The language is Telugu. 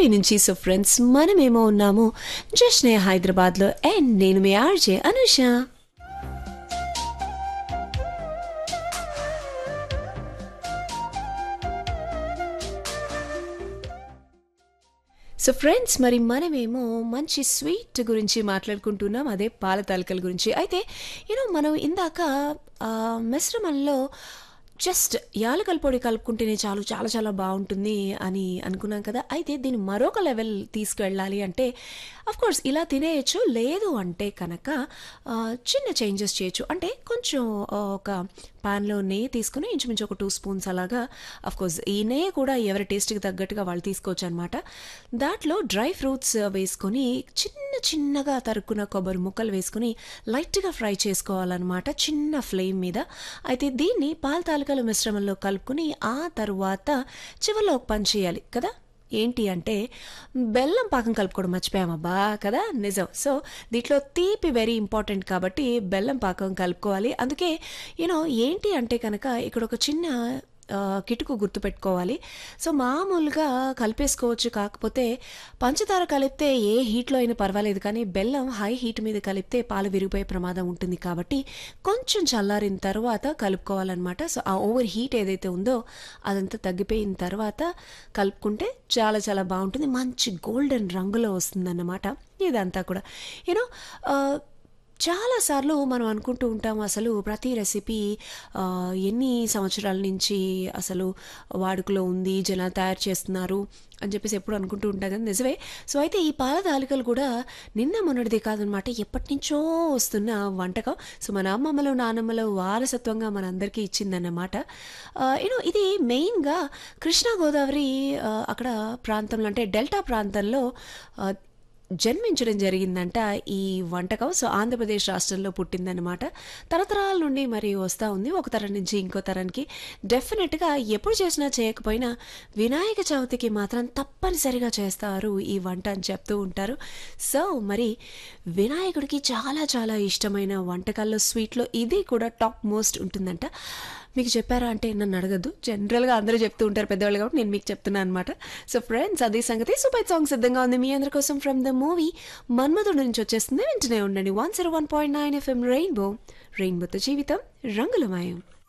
మూవీ నుంచి సో ఫ్రెండ్స్ మనమేమో ఉన్నాము జస్నే హైదరాబాద్లో అండ్ నేను మీ ఆర్జే అనుష సో ఫ్రెండ్స్ మరి మనమేమో మంచి స్వీట్ గురించి మాట్లాడుకుంటున్నాం అదే పాల తాలికల గురించి అయితే యూనో మనం ఇందాక ఆ, మిశ్రమంలో జస్ట్ యాలకల పొడి కలుపుకుంటేనే చాలు చాలా చాలా బాగుంటుంది అని అనుకున్నాం కదా అయితే దీన్ని మరొక లెవెల్ తీసుకువెళ్ళాలి అంటే అఫ్ కోర్స్ ఇలా తినేయచ్చు లేదు అంటే కనుక ఆ, చిన్న చేంజెస్ చేయొచ్చు అంటే కొంచెం ఆ, ఒక పాన్లో నెయ్యి తీసుకుని ఇంచుమించు ఒక టూ స్పూన్స్ అలాగా అఫ్ కోర్స్ ఈ నెయ్యి కూడా ఎవరి టేస్ట్కి తగ్గట్టుగా వాళ్ళు తీసుకోవచ్చు అనమాట దాంట్లో డ్రై ఫ్రూట్స్ వేసుకొని చిన్న చిన్నగా తరుక్కున్న కొబ్బరి ముక్కలు వేసుకుని లైట్గా ఫ్రై చేసుకోవాలన్నమాట చిన్న ఫ్లేమ్ మీద అయితే దీన్ని పాల తాలికల మిశ్రమంలో కలుపుకుని ఆ తరువాత చివరిలో ఒక పని చేయాలి కదా ఏంటి అంటే బెల్లం పాకం కలుపుకోవడం మర్చిపోయామబ్బా కదా నిజం సో దీంట్లో తీపి వెరీ ఇంపార్టెంట్ కాబట్టి బెల్లం పాకం కలుపుకోవాలి అందుకే యూనో ఏంటి అంటే కనుక ఇక్కడ ఒక చిన్న ఆ, కిటుకు గుర్తుపెట్టుకోవాలి సో మామూలుగా కలిపేసుకోవచ్చు కాకపోతే పంచదార కలిపితే ఏ హీట్లో అయినా పర్వాలేదు కానీ బెల్లం హై హీట్ మీద కలిపితే పాలు విరిగిపోయే ప్రమాదం ఉంటుంది కాబట్టి కొంచెం చల్లారిన తర్వాత కలుపుకోవాలన్నమాట సో ఆ ఓవర్ హీట్ ఏదైతే ఉందో అదంతా తగ్గిపోయిన తర్వాత కలుపుకుంటే చాలా చాలా బాగుంటుంది మంచి గోల్డెన్ రంగులో వస్తుందన్నమాట ఇదంతా కూడా యూనో చాలాసార్లు మనం అనుకుంటూ ఉంటాం అసలు ప్రతి రెసిపీ ఆ, ఎన్ని సంవత్సరాల నుంచి అసలు వాడుకలో ఉంది జనాలు తయారు చేస్తున్నారు అని చెప్పేసి ఎప్పుడు అనుకుంటూ ఉంటాం కదా నిజమే సో అయితే ఈ పాల తాలికలు కూడా నిన్న మొన్నటిది కాదనమాట ఎప్పటి నుంచో వస్తున్న వంటకం సో మన అమ్మమ్మలు నానమ్మలు వారసత్వంగా మనందరికీ ఇచ్చిందన్నమాట యూనో ఇది మెయిన్గా కృష్ణా గోదావరి ఆ, అక్కడ ప్రాంతంలో అంటే డెల్టా ప్రాంతంలో ఆ, జన్మించడం జరిగిందంట ఈ వంటకం సో ఆంధ్రప్రదేశ్ రాష్ట్రంలో పుట్టిందనమాట తరతరాల నుండి మరి వస్తూ ఉంది ఒక తరం నుంచి ఇంకో తరానికి డెఫినెట్గా ఎప్పుడు చేసినా చేయకపోయినా వినాయక చవితికి మాత్రం తప్పనిసరిగా చేస్తారు ఈ వంట అని చెప్తూ ఉంటారు సో మరి వినాయకుడికి చాలా చాలా ఇష్టమైన వంటకాల్లో స్వీట్లో ఇది కూడా టాప్ మోస్ట్ ఉంటుందంట మీకు చెప్పారా అంటే నన్ను అడగద్దు జనరల్గా అందరూ చెప్తూ ఉంటారు పెద్దవాళ్ళు కాబట్టి నేను మీకు చెప్తున్నాను అనమాట సో ఫ్రెండ్స్ అదే సంగతి సూపర్ సాంగ్ సిద్ధంగా ఉంది మీ అందరి కోసం ఫ్రమ్ ద మూవీ మన్మధుడు నుంచి వచ్చేస్తుంది వెంటనే ఉండండి one zero one point nine FM rainbow రెయిన్బోతో జీవితం రంగులమయం